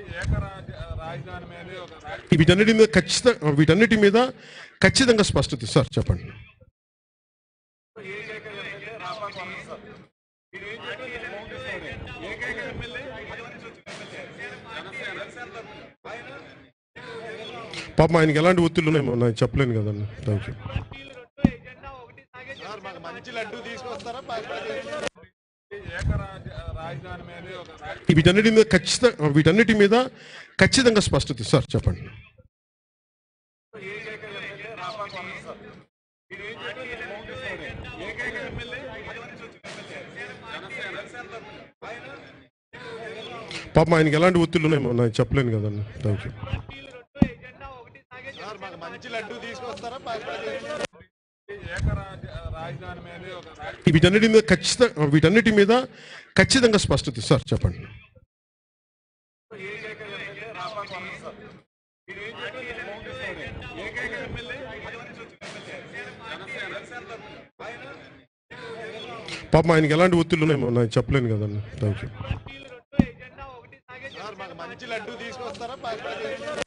ఏకరాజ రాజధాని మీద ఒక రాజ- వీటన్నిటి మీద ఖచ్చితంగా వీటన్నిటి మీద ఖచ్చితంగా స్పష్టత సార్ చెప్పండి ఏకైక ఎమ్మెల్యే రాపాక వలస సార్. మీరు ఏం చెప్పారు ఇది మౌంట్ ఇస్తాడే. ఏకైక ఎమ్మెల్యే ఆదివారం నుంచి వచ్చిన ఎమ్మెల్యే. జనసేన జనసేన తరపున. ఆయన పాపం ఆయనకి ఎలాంటి ఒత్తిళ్ళు ఉన్నాయి నాకు చెప్పలేను కదండి థ్యాంక్ యూ సార్ మాకు మంచి లడ్డు తీసుకొస్తారా పాకిస్తాన్ ఏకరాజ రాజధాని మీద ఒక రాజ- వీటన్నిటి మీద ఖచ్చితంగా వీటన్నిటి మీద ఖచ్చితంగా స్పష్టత సార్ చెప్పండి ఏకైక ఎమ్మెల్యే రాపాక వలస సార్. మీరు ఏం చెప్పారు ఇది మౌంట్ ఇస్తాడే. ఏకైక ఎమ్మెల్యే ఆదివారం నుంచి వచ్చిన ఎమ్మెల్యే. జనసేన జనసేన తరపున. ఆయన పాపం ఆయనకి ఎలాంటి ఒత్తిళ్ళు ఉన్నాయి నాకు చెప్పలేను కదండి థ్యాంక్ యూ సార్ మాకు మంచి లడ్డు తీసుకొస్తారా పాకిస్తాన్ ఏకరాజ రాజధాని మీద ఒక రాజ- వీటన్నిటి మీద ఖచ్చితంగా వీటన్నిటి మీద ఖచ్చితంగా స్పష్టత సార్ చెప్పండి ఏకైక ఎమ్మెల్యే రాపాక వలస సార్. మీరు ఏం చెప్పారు ఇది మౌంట్ ఇస్తాడే. ఏకైక ఎమ్మెల్యే ఆదివారం నుంచి వచ్చిన ఎమ్మెల్యే. జనసేన జనసేన తరపున. ఆయన పాపం ఆయనకి ఎలాంటి ఒత్తిళ్ళు ఉన్నాయి నాకు చెప్పలేను కదండి థ్యాంక్ యూ సార్ మాకు మంచి లడ్డు తీసుకొస్తారా పాకిస్తాన్